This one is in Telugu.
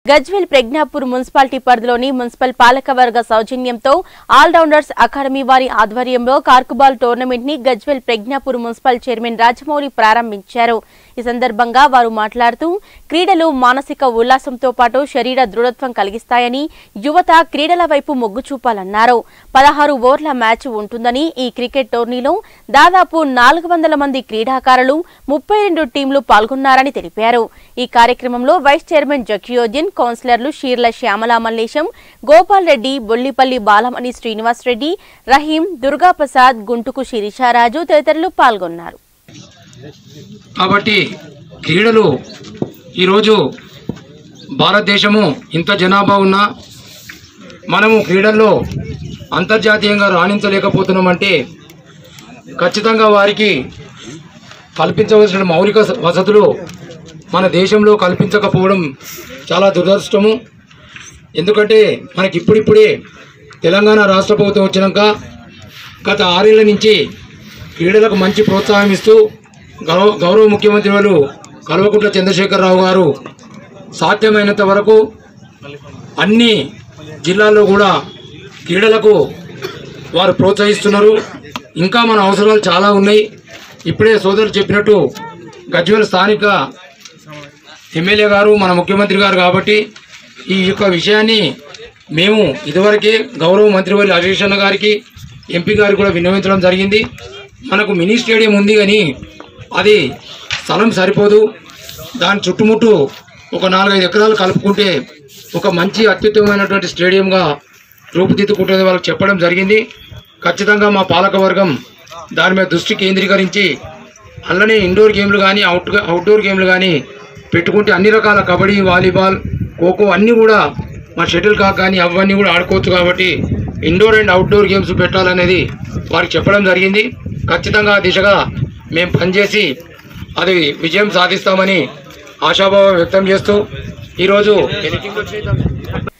గజ్వేల్ ప్రజ్ఞాపూర్ మున్సిపాలిటీ పరిధిలోని మున్సిపల్ పాలకవర్గ సౌజన్యంతో ఆల్రౌండర్స్ అకాడమీ వారి ఆధ్వర్యంలో కార్కుబాల్ టోర్నమెంట్ ని గజ్వేల్ ప్రజ్ఞాపూర్ మున్సిపల్ చైర్మన్ రాజమౌళి ప్రారంభించారు ఈ సందర్భంగా వారు మాట్లాడుతూ క్రీడలు మానసిక ఉల్లాసంతో పాటు శరీర దృఢత్వం కలిగిస్తాయని యువత క్రీడల వైపు మొగ్గు చూపాలన్నారు పదహారు ఓవర్ల మ్యాచ్ ఉంటుందని ఈ క్రికెట్ టోర్నీలో దాదాపు నాలుగు వందల మంది క్రీడాకారులు ముప్పై రెండు టీంలు పాల్గొన్నారని తెలిపారు ఈ కార్యక్రమంలో వైస్ చైర్మన్ జకియోద్దీన్ కౌన్సిలర్లు షీర్ల శ్యామల మల్లేశం గోపాల్ రెడ్డి బొల్లిపల్లి బాలమణి శ్రీనివాస్ రెడ్డి రహీం దుర్గాప్రసాద్ గుంటుకు శిరీషారాజు తదితరులు పాల్గొన్నారు కాబట్టి క్రీడలు ఈరోజు భారతదేశము ఇంత జనాభా ఉన్నా మనము క్రీడల్లో అంతర్జాతీయంగా రాణించలేకపోతున్నామంటే ఖచ్చితంగా వారికి కల్పించవలసిన మౌలిక స- వసతులు మన దేశంలో కల్పించకపోవడం చాలా దురదృష్టము ఎందుకంటే మనకి ఇప్పుడిప్పుడే తెలంగాణ రాష్ట్ర ప్రభుత్వం వచ్చినాక గత ఆరేళ్ల నుంచి క్రీడలకు మంచి ప్రోత్సాహం ఇస్తూ గౌరవ గౌరవ ముఖ్యమంత్రి వాళ్ళు కల్వకుంట్ల చంద్రశేఖరరావు గారు సాధ్యమైనంత వరకు అన్ని జిల్లాల్లో కూడా క్రీడలకు వారు ప్రోత్సహిస్తున్నారు ఇంకా మన అవసరాలు చాలా ఉన్నాయి ఇప్పుడే సోదరులు చెప్పినట్టు గజ్వేల్ స్థానిక ఎమ్మెల్యే గారు మన ముఖ్యమంత్రి గారు కాబట్టి ఈ యొక్క విషయాన్ని మేము ఇదివరకే గౌరవ మంత్రివర్యులు హరీష్ అన్న గారికి ఎంపీ గారికి కూడా విన్నవించడం జరిగింది మనకు మినీ స్టేడియం ఉంది కానీ అది స్థలం సరిపోదు దాని చుట్టుముట్టు ఒక నాలుగైదు ఎకరాలు కలుపుకుంటే ఒక మంచి అత్యుత్తమమైనటువంటి స్టేడియంగా రూపుదిద్దుకుంటుంది వాళ్ళకి చెప్పడం జరిగింది ఖచ్చితంగా మా పాలకవర్గం దాని మీద దృష్టి కేంద్రీకరించి అలానే ఇండోర్ గేమ్లు కానీ అవుట్ అవుట్డోర్ గేమ్లు కానీ పెట్టుకుంటే అన్ని రకాల కబడ్డీ వాలీబాల్ ఖోఖో అన్నీ కూడా మా షటిల్ కాక్ కానీ అవన్నీ కూడా ఆడుకోవచ్చు కాబట్టి ఇండోర్ అండ్ అవుట్డోర్ గేమ్స్ పెట్టాలనేది వారికి చెప్పడం జరిగింది ఖచ్చితంగా ఆ దిశగా మేము పనిచేసి అది విజయం సాధిస్తామని ఆశాభావం వ్యక్తం చేస్తూ ఈరోజు